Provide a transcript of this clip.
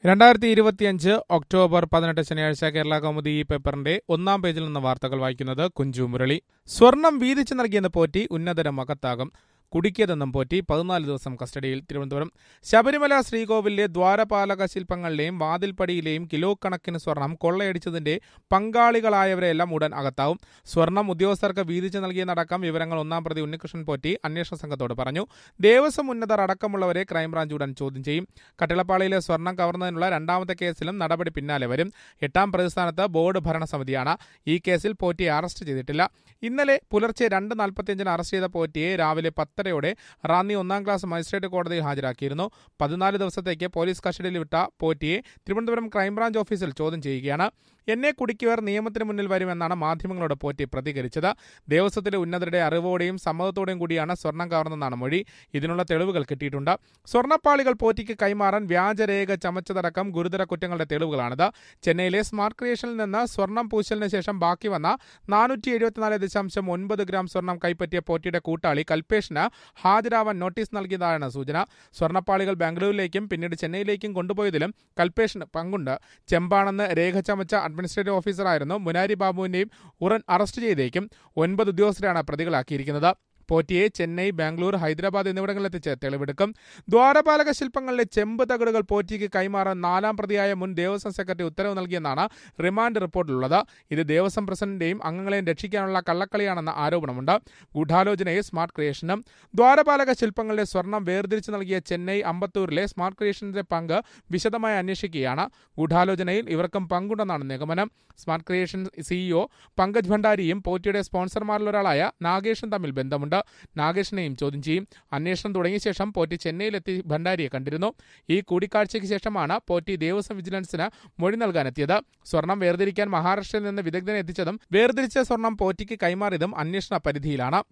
രണ്ടായിരത്തി ഇരുപത്തിയഞ്ച് ഒക്ടോബർ പതിനെട്ട് ശനിയാഴ്ച കേരള കൗമുദി ഈ പേപ്പറിന്റെ ഒന്നാം പേജിൽ നിന്ന് വാർത്തകൾ വായിക്കുന്നത് കുഞ്ചു മുരളി സ്വർണം വീതിച്ചു നൽകിയെന്ന് പോറ്റി ഉന്നതര മകത്താകും കുടുക്കിയതെന്നും പോറ്റി പതിനാല് ദിവസം കസ്റ്റഡിയിൽ തിരുവനന്തപുരം ശബരിമല ശ്രീകോവിലിലെ ദ്വാരപാലക ശില്പങ്ങളിലെയും വാതിൽപ്പടിയിലെയും കിലോ കണക്കിന് സ്വർണം കൊള്ളയടിച്ചതിന്റെ പങ്കാളികളായവരെല്ലാം ഉടൻ അകത്താവും സ്വർണം ഉദ്യോഗസ്ഥർക്ക് വീതിച്ചു നൽകിയെന്നടക്കം വിവരങ്ങൾ ഒന്നാം പ്രതി ഉണ്ണികൃഷ്ണൻ പോറ്റി അന്വേഷണ സംഘത്തോട് പറഞ്ഞു ദേവസ്വം ഉന്നതർ അടക്കമുള്ളവരെ ക്രൈംബ്രാഞ്ച് ഉടൻ ചോദ്യം ചെയ്യും കട്ടിളപ്പാളിയിലെ സ്വർണം കവർന്നതിനുള്ള രണ്ടാമത്തെ കേസിലും നടപടി പിന്നാലെ വരും എട്ടാം പ്രതിസ്ഥാനത്ത് ബോർഡ് ഭരണസമിതിയാണ് ഈ കേസിൽ പോറ്റിയെ അറസ്റ്റ് ചെയ്തിട്ടില്ല ഇന്നലെ പുലർച്ചെ രണ്ട് നാൽപ്പത്തിയഞ്ചിന് അറസ്റ്റ് ചെയ്ത പോറ്റിയെ രാവിലെ പത്തരയോടെ റാന്നി ഒന്നാം ക്ലാസ് മജിസ്ട്രേറ്റ് കോടതിയിൽ ഹാജരാക്കിയിരുന്നു പതിനാല് ദിവസത്തേക്ക് പോലീസ് കസ്റ്റഡിയിൽ വിട്ട പോറ്റിയെ തിരുവനന്തപുരം ക്രൈംബ്രാഞ്ച് ഓഫീസിൽ ചോദ്യം ചെയ്യുകയാണ് എന്നെ കുടിക്കുവർ നിയമത്തിന് മുന്നിൽ വരുമെന്നാണ് മാധ്യമങ്ങളോട് പോറ്റി പ്രതികരിച്ചത് ദേവസ്വത്തിലെ ഉന്നതരുടെ അറിവോടെയും സമ്മതത്തോടെയും കൂടിയാണ് സ്വർണം കവർന്നെന്നാണ് മൊഴി ഇതിനുള്ള തെളിവുകൾ കിട്ടിയിട്ടുണ്ട് സ്വർണ്ണപ്പാളികൾ പോറ്റിക്ക് കൈമാറാൻ വ്യാജരേഖ ചമച്ചതടക്കം ഗുരുതര കുറ്റങ്ങളുടെ തെളിവുകളാണിത് ചെന്നൈയിലെ സ്മാർട്ട് ക്രിയേഷനിൽ നിന്ന് സ്വർണം പൂശലിന് ശേഷം ബാക്കി വന്ന നാനൂറ്റി എഴുപത്തിനാല് ദശാംശം ഒൻപത് ഗ്രാം സ്വർണം കൈപ്പറ്റിയ പോറ്റിയുടെ കൂട്ടാളി കൽപേഷിന് ഹാജരാവാൻ നോട്ടീസ് നൽകിയതാണ് സൂചന സ്വർണ്ണപ്പാളികൾ ബാംഗ്ലൂരിലേക്കും പിന്നീട് ചെന്നൈയിലേക്കും കൊണ്ടുപോയതിലും കൽപേഷിന് പങ്കുണ്ട് ചെമ്പാണെന്ന് രേഖ ചമച്ച അഡ്മിനിസ്ട്രേറ്റീവ് ഓഫീസറായിരുന്നു മുനാരി ബാബുവിനെയും ഉടൻ അറസ്റ്റ് ചെയ്തേക്കും ഒൻപത് ഉദ്യോഗസ്ഥരാണ് പ്രതികളാക്കിയിരിക്കുന്നത് പോറ്റിയെ ചെന്നൈ ബാംഗ്ലൂർ ഹൈദരാബാദ് എന്നിവിടങ്ങളിലെത്തിച്ച് തെളിവെടുക്കും ദ്വാരപാലക ശില്പങ്ങളിലെ ചെമ്പ് തകടുകൾ പോറ്റിക്ക് കൈമാറാൻ നാലാം പ്രതിയായ മുൻ ദേവസ്വം സെക്രട്ടറി ഉത്തരവ് നൽകിയെന്നാണ് റിമാൻഡ് റിപ്പോർട്ടിലുള്ളത് ഇത് ദേവസ്വം പ്രസിഡന്റിന്റെയും അംഗങ്ങളെയും രക്ഷിക്കാനുള്ള കള്ളക്കളിയാണെന്ന ആരോപണമുണ്ട് ഗൂഢാലോചനയെ സ്മാർട്ട് ക്രിയേഷനും ദ്വാരപാലക ശില്പങ്ങളിലെ സ്വർണം വേർതിരിച്ചു നൽകിയ ചെന്നൈ അമ്പത്തൂരിലെ സ്മാർട്ട് ക്രിയേഷന്റെ പങ്ക് വിശദമായി അന്വേഷിക്കുകയാണ് ഗൂഢാലോചനയിൽ ഇവർക്കും പങ്കുണ്ടെന്നാണ് നിഗമനം സ്മാർട്ട് ക്രിയേഷൻ സിഇഒ പങ്കജ് ഭണ്ഡാരിയും പോറ്റിയുടെ സ്പോൺസർമാരിലൊരാളായ നാഗേഷും തമ്മിൽ ബന്ധമുണ്ട് നാഗേഷിനെയും ചോദ്യം ചെയ്യും അന്വേഷണം തുടങ്ങിയ ശേഷം പോറ്റി ചെന്നൈയിലെത്തി ഭണ്ഡാരിയെ കണ്ടിരുന്നു ഈ കൂടിക്കാഴ്ചയ്ക്ക് ശേഷമാണ് പോറ്റി ദേവസ്വം വിജിലൻസിന് മൊഴി നൽകാനെത്തിയത് സ്വർണം വേർതിരിക്കാൻ മഹാരാഷ്ട്രയിൽ നിന്ന് വിദഗ്ധനെ എത്തിച്ചതും വേർതിരിച്ച സ്വർണം പോറ്റിക്ക് കൈമാറിയതും അന്വേഷണ പരിധിയിലാണ്